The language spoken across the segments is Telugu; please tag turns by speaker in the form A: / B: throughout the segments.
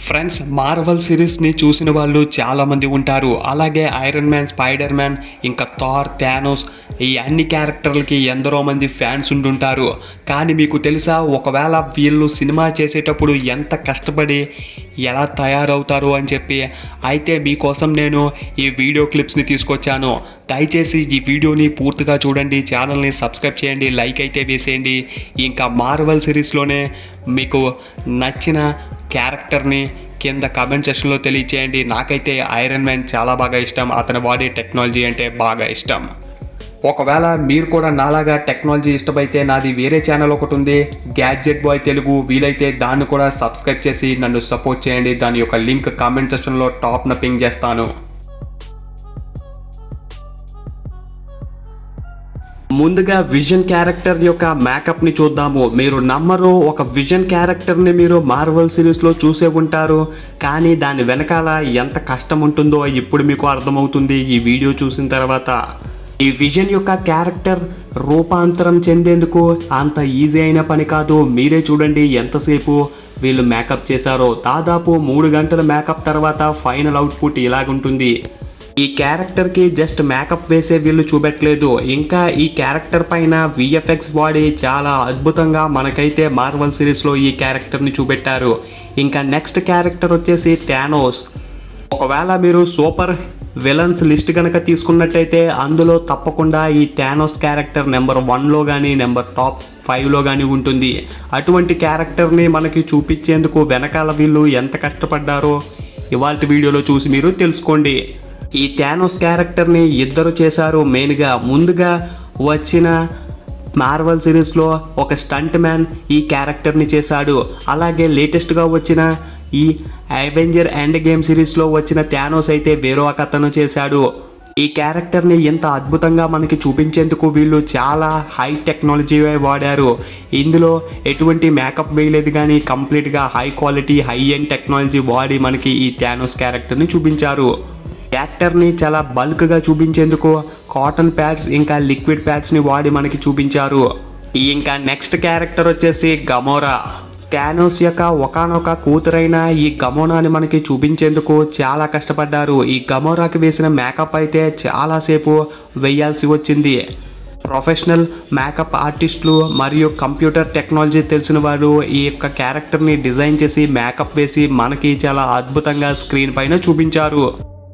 A: ఫ్రెండ్స్ మార్వల్ సిరీస్ని చూసిన వాళ్ళు చాలామంది ఉంటారు అలాగే ఐరన్ మ్యాన్ స్పైడర్ మ్యాన్ ఇంకా థార్ థానోస్ ఈ అన్ని క్యారెక్టర్లకి ఎందరో మంది ఫ్యాన్స్ ఉండుంటారు కానీ మీకు తెలుసా ఒకవేళ వీళ్ళు సినిమా చేసేటప్పుడు ఎంత కష్టపడి ఎలా తయారవుతారు అని చెప్పి అయితే మీకోసం నేను ఈ వీడియో క్లిప్స్ని తీసుకొచ్చాను దయచేసి ఈ వీడియోని పూర్తిగా చూడండి ఛానల్ని సబ్స్క్రైబ్ చేయండి లైక్ అయితే వేసేయండి ఇంకా మార్వల్ సిరీస్లోనే మీకు నచ్చిన క్యారెక్టర్ని కింద కామెంట్ సెక్షన్లో తెలియచేయండి నాకైతే ఐరన్ మ్యాన్ చాలా బాగా ఇష్టం అతను వాడే టెక్నాలజీ అంటే బాగా ఇష్టం ఒకవేళ మీరు కూడా నాలాగా టెక్నాలజీ ఇష్టమైతే నాది వేరే ఛానల్ ఒకటి ఉంది గ్యాడ్జెట్ బాయ్ తెలుగు వీలైతే దాన్ని కూడా సబ్స్క్రైబ్ చేసి నన్ను సపోర్ట్ చేయండి దాని యొక్క లింక్ కామెంట్ సెక్షన్లో టాప్ పింగ్ చేస్తాను ముందుగా విజన్ క్యారెక్టర్ యొక్క మేకప్ ని చూద్దాము మీరు నమ్మరు ఒక విజన్ క్యారెక్టర్ ని మీరు మార్వల్ సిరీస్ లో చూసే ఉంటారు కానీ దాని వెనకాల ఎంత కష్టం ఉంటుందో ఇప్పుడు మీకు అర్థమవుతుంది ఈ వీడియో చూసిన తర్వాత ఈ విజన్ యొక్క క్యారెక్టర్ రూపాంతరం చెందేందుకు అంత ఈజీ అయిన పని కాదు మీరే చూడండి ఎంతసేపు వీళ్ళు మేకప్ చేశారో దాదాపు మూడు గంటల మేకప్ తర్వాత ఫైనల్ అవుట్పుట్ ఇలాగుంటుంది ఈ క్యారెక్టర్కి జస్ట్ మేకప్ వేసే వీళ్ళు చూపెట్టలేదు ఇంకా ఈ క్యారెక్టర్ పైన విఎఫ్ఎక్స్ వాడి చాలా అద్భుతంగా మనకైతే మార్వల్ సిరీస్లో ఈ క్యారెక్టర్ని చూపెట్టారు ఇంకా నెక్స్ట్ క్యారెక్టర్ వచ్చేసి థానోస్ ఒకవేళ మీరు సూపర్ విలన్స్ లిస్ట్ కనుక తీసుకున్నట్టయితే అందులో తప్పకుండా ఈ థానోస్ క్యారెక్టర్ నెంబర్ వన్లో కానీ నెంబర్ టాప్ ఫైవ్లో కానీ ఉంటుంది అటువంటి క్యారెక్టర్ని మనకి చూపించేందుకు వెనకాల వీళ్ళు ఎంత కష్టపడ్డారో ఇవాళ వీడియోలో చూసి మీరు తెలుసుకోండి ఈ థానోస్ క్యారెక్టర్ని ఇద్దరు చేశారు మెయిన్గా ముందుగా వచ్చిన మార్వల్ సిరీస్లో ఒక స్టంట్ మ్యాన్ ఈ క్యారెక్టర్ని చేశాడు అలాగే లేటెస్ట్గా వచ్చిన ఈ అవెంజర్ అండ్ గేమ్ సిరీస్లో వచ్చిన థానోస్ అయితే వేరో ఒక అతను చేశాడు ఈ క్యారెక్టర్ని ఎంత అద్భుతంగా మనకి చూపించేందుకు వీళ్ళు చాలా హై టెక్నాలజీ వాడారు ఇందులో ఎటువంటి మేకప్ వేయలేదు కానీ కంప్లీట్గా high quality high end technology వాడి మనకి ఈ థానోస్ క్యారెక్టర్ని చూపించారు యాక్టర్ని చాలా బల్క్గా చూపించేందుకు కాటన్ ప్యాడ్స్ ఇంకా లిక్విడ్ ప్యాడ్స్ని వాడి మనకి చూపించారు ఇంకా నెక్స్ట్ క్యారెక్టర్ వచ్చేసి గమోరా థానోస్ యొక్క ఒకనొక కూతురైన ఈ గమోనాని మనకి చూపించేందుకు చాలా కష్టపడ్డారు ఈ గమోరాకి వేసిన మేకప్ అయితే చాలాసేపు వేయాల్సి వచ్చింది ప్రొఫెషనల్ మేకప్ ఆర్టిస్టులు మరియు కంప్యూటర్ టెక్నాలజీ తెలిసిన వారు ఈ యొక్క క్యారెక్టర్ని డిజైన్ చేసి మేకప్ వేసి మనకి చాలా అద్భుతంగా స్క్రీన్ పైన చూపించారు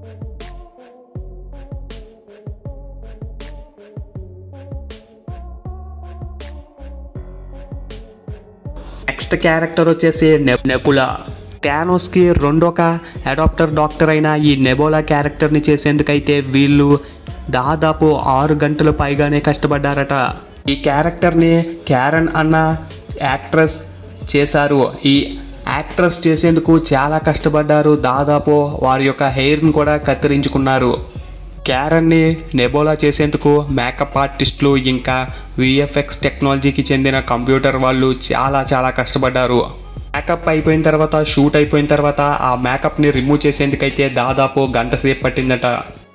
A: నెక్స్ట్ క్యారెక్టర్ వచ్చేసి నె- నెబులా థానోస్కి రెండొక అడాప్టర్ డాక్టర్ అయిన ఈ నెబోలా క్యారెక్టర్ని చేసేందుకైతే వీళ్ళు దాదాపు ఆరు గంటల పైగానే కష్టపడ్డారట ఈ క్యారెక్టర్ని క్యారన్ అన్న యాక్ట్రెస్ చేశారు ఈ యాక్ట్రెస్ చేసేందుకు చాలా కష్టపడ్డారు దాదాపు వారి యొక్క హెయిర్ని కూడా కత్తిరించుకున్నారు క్యారన్ని నెబోలా చేసేందుకు మేకప్ ఆర్టిస్టులు ఇంకా విఎఫ్ఎక్స్ టెక్నాలజీకి చెందిన కంప్యూటర్ వాళ్ళు చాలా చాలా కష్టపడ్డారు మేకప్ అయిపోయిన తర్వాత షూట్ అయిపోయిన తర్వాత ఆ మేకప్ని రిమూవ్ చేసేందుకైతే దాదాపు గంట సేపు పట్టిందట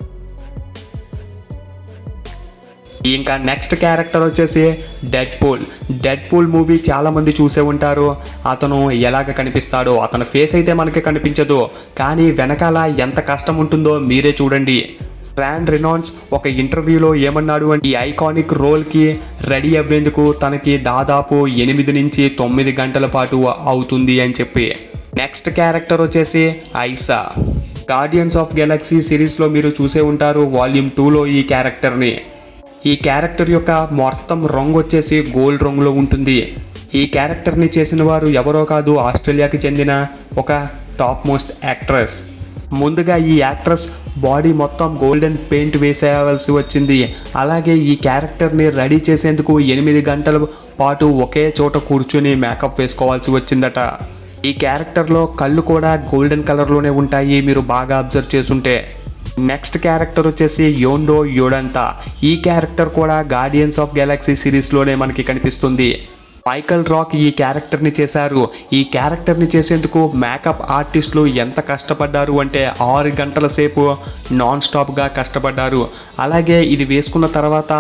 A: ఇంకా నెక్స్ట్ క్యారెక్టర్ వచ్చేసి Deadpool Deadpool movie చాలా మంది చూసే ఉంటారు అతను ఎలాగ కనిపిస్తాడో అతని ఫేస్ అయితే మనకి కనిపించదు కానీ వెనకాల ఎంత కష్టం ఉంటుందో మీరే చూడండి ర్యాన్ రినాన్స్ ఒక ఇంటర్వ్యూలో ఏమన్నాడు అంటే ఈ ఐకానిక్ రోల్కి రెడీ అవ్వేందుకు తనకి దాదాపు ఎనిమిది నుంచి తొమ్మిది గంటల పాటు అవుతుంది అని చెప్పి నెక్స్ట్ క్యారెక్టర్ వచ్చేసి ఐసా గార్డియన్స్ ఆఫ్ గెలాక్సీ సిరీస్లో మీరు చూసే ఉంటారు వాల్యూమ్ టూలో ఈ క్యారెక్టర్ని ఈ క్యారెక్టర్ యొక్క మొత్తం రంగు వచ్చేసి గోల్డ్ రంగులో ఉంటుంది ఈ క్యారెక్టర్ని చేసిన వారు ఎవరో కాదు ఆస్ట్రేలియాకి చెందిన ఒక టాప్ మోస్ట్ యాక్ట్రెస్ ముందుగా ఈ యాక్ట్రెస్ బాడీ మొత్తం గోల్డెన్ పెయింట్ వేసేయవలసి వచ్చింది అలాగే ఈ క్యారెక్టర్ని రెడీ చేసేందుకు ఎనిమిది గంటల పాటు ఒకే చోట కూర్చుని మేకప్ వేసుకోవాల్సి వచ్చిందట ఈ క్యారెక్టర్లో కళ్ళు కూడా గోల్డెన్ కలర్లోనే ఉంటాయి మీరు బాగా అబ్జర్వ్ చేసుంటే నెక్స్ట్ క్యారెక్టర్ వచ్చేసి యోండో యోడంతా ఈ క్యారెక్టర్ కూడా గార్డియన్స్ ఆఫ్ గెలాక్సీ సిరీస్లోనే మనకి కనిపిస్తుంది మైకల్ రాక్ ఈ క్యారెక్టర్ని చేశారు ఈ క్యారెక్టర్ని చేసేందుకు మేకప్ ఆర్టిస్టులు ఎంత కష్టపడ్డారు అంటే ఆరు గంటల సేపు నాన్ స్టాప్గా కష్టపడ్డారు అలాగే ఇది వేసుకున్న తర్వాత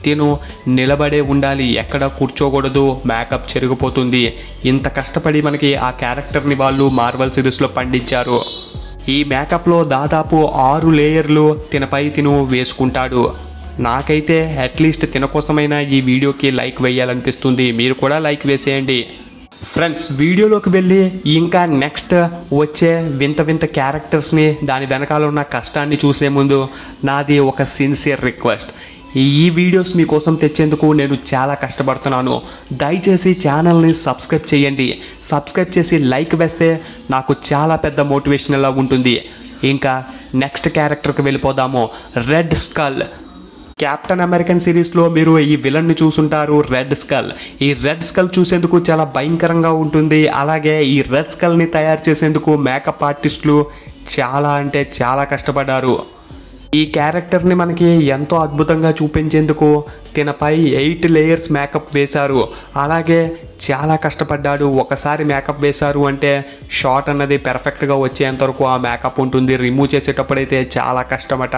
A: తిను నిలబడే ఉండాలి ఎక్కడ కూర్చోకూడదు మేకప్ చెరిగిపోతుంది ఇంత కష్టపడి మనకి ఆ క్యారెక్టర్ని వాళ్ళు మార్వల్ సిరీస్లో పండించారు ఈ మేకప్లో దాదాపు ఆరు లేయర్లు తినపై తిను వేసుకుంటాడు నాకైతే అట్లీస్ట్ తిన కోసమైనా ఈ వీడియోకి లైక్ వేయాలనిపిస్తుంది మీరు కూడా లైక్ వేసేయండి ఫ్రెండ్స్ వీడియోలోకి వెళ్ళి ఇంకా నెక్స్ట్ వచ్చే వింత వింత క్యారెక్టర్స్ని దాని వెనకాల ఉన్న కష్టాన్ని చూసే ముందు నాది ఒక సిన్సియర్ రిక్వెస్ట్ ఈ వీడియోస్ మీకోసం తెచ్చేందుకు నేను చాలా కష్టపడుతున్నాను దయచేసి ఛానల్ని సబ్స్క్రైబ్ చేయండి సబ్స్క్రైబ్ చేసి లైక్ వేస్తే నాకు చాలా పెద్ద మోటివేషనల్గా ఉంటుంది ఇంకా నెక్స్ట్ క్యారెక్టర్కి వెళ్ళిపోదాము రెడ్ స్కల్ క్యాప్టెన్ అమెరికన్ సిరీస్లో మీరు ఈ విలన్ని చూసుంటారు రెడ్ స్కల్ ఈ రెడ్ స్కల్ చూసేందుకు చాలా భయంకరంగా ఉంటుంది అలాగే ఈ రెడ్ స్కల్ని తయారు చేసేందుకు మేకప్ ఆర్టిస్టులు చాలా అంటే చాలా కష్టపడ్డారు ఈ క్యారెక్టర్ని మనకి ఎంతో అద్భుతంగా చూపించేందుకు తినపై ఎయిట్ లేయర్స్ మేకప్ వేశారు అలాగే చాలా కష్టపడ్డాడు ఒకసారి మేకప్ వేశారు అంటే షార్ట్ అన్నది పెర్ఫెక్ట్గా వచ్చేంత వరకు ఆ మేకప్ ఉంటుంది రిమూవ్ చేసేటప్పుడైతే చాలా కష్టమట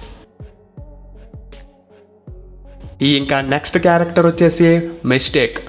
A: ఈ ఇంకా నెక్స్ట్ క్యారెక్టర్ వచ్చేసి మిస్టేక్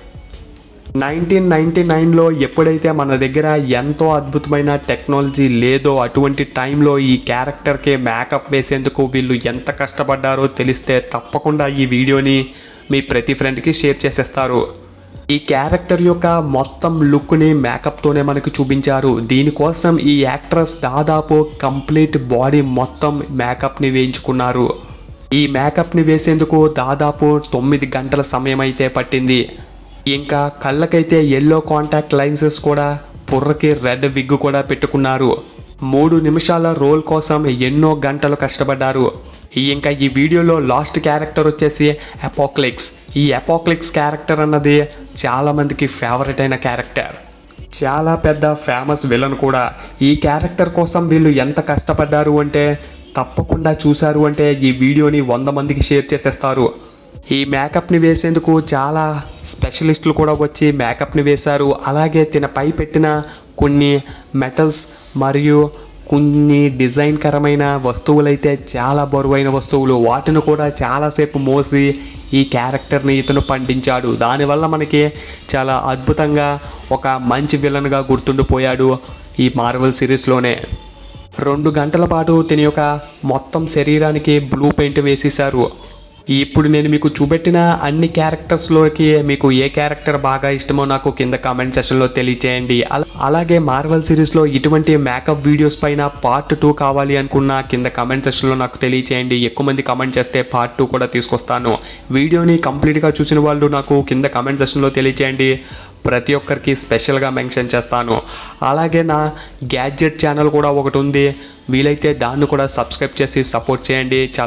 A: నైన్టీన్ నైన్టీ నైన్లో ఎప్పుడైతే మన దగ్గర ఎంతో అద్భుతమైన టెక్నాలజీ లేదో అటువంటి టైంలో ఈ క్యారెక్టర్కి మేకప్ వేసేందుకు వీళ్ళు ఎంత కష్టపడ్డారో తెలిస్తే తప్పకుండా ఈ వీడియోని మీ ప్రతి ఫ్రెండ్కి షేర్ చేసేస్తారు ఈ క్యారెక్టర్ యొక్క మొత్తం లుక్ని మేకప్తోనే మనకు చూపించారు దీనికోసం ఈ యాక్ట్రెస్ దాదాపు కంప్లీట్ బాడీ మొత్తం మేకప్ని వేయించుకున్నారు ఈ మేకప్ని వేసేందుకు దాదాపు తొమ్మిది గంటల సమయం అయితే పట్టింది ఇంకా కళ్ళకైతే ఎల్లో కాంటాక్ట్ లైన్సెస్ కూడా పుర్రకి రెడ్ విగ్ కూడా పెట్టుకున్నారు మూడు నిమిషాల రోల్ కోసం ఎన్నో గంటలు కష్టపడ్డారు ఈ ఇంకా ఈ వీడియోలో లాస్ట్ క్యారెక్టర్ వచ్చేసి అపోక్లిక్స్ ఈ అపోక్లిక్స్ క్యారెక్టర్ అన్నది చాలామందికి ఫేవరెట్ అయిన క్యారెక్టర్ చాలా పెద్ద ఫేమస్ విలన్ కూడా ఈ క్యారెక్టర్ కోసం వీళ్ళు ఎంత కష్టపడ్డారు అంటే తప్పకుండా చూశారు అంటే ఈ వీడియోని వంద మందికి షేర్ చేసేస్తారు ఈ మేకప్ని వేసేందుకు చాలా స్పెషలిస్టులు కూడా వచ్చి మేకప్ని వేశారు అలాగే తినపై పెట్టిన కొన్ని మెటల్స్ మరియు కొన్ని డిజైన్కరమైన వస్తువులైతే చాలా బరువైన వస్తువులు వాటిని కూడా చాలాసేపు మోసి ఈ క్యారెక్టర్ని ఇతను పండించాడు దానివల్ల మనకి చాలా అద్భుతంగా ఒక మంచి విలన్గా గుర్తుండిపోయాడు ఈ మార్వల్ సిరీస్లోనే రెండు గంటల పాటు తిని యొక్క మొత్తం శరీరానికి బ్లూ పెయింట్ వేసేశారు ఇప్పుడు నేను మీకు చూపెట్టిన అన్ని క్యారెక్టర్స్లోకి మీకు ఏ క్యారెక్టర్ బాగా ఇష్టమో నాకు కింద కామెంట్ సెషన్లో తెలియచేయండి అల- అలాగే మార్వల్ సిరీస్లో ఇటువంటి మేకప్ వీడియోస్ పైన పార్ట్ టూ కావాలి అనుకున్న కింద కామెంట్ సెషన్లో నాకు తెలియచేయండి ఎక్కువ మంది కామెంట్ చేస్తే పార్ట్ టూ కూడా తీసుకొస్తాను వీడియోని కంప్లీట్గా చూసిన వాళ్ళు నాకు కింద కామెంట్ సెషన్లో తెలియచేయండి ప్రతి ఒక్కరికి స్పెషల్గా మెన్షన్ చేస్తాను అలాగే నా గ్యాడ్జెట్ ఛానల్ కూడా ఒకటి ఉంది వీలైతే దాన్ని కూడా సబ్స్క్రైబ్ చేసి సపోర్ట్ చేయండి చాలా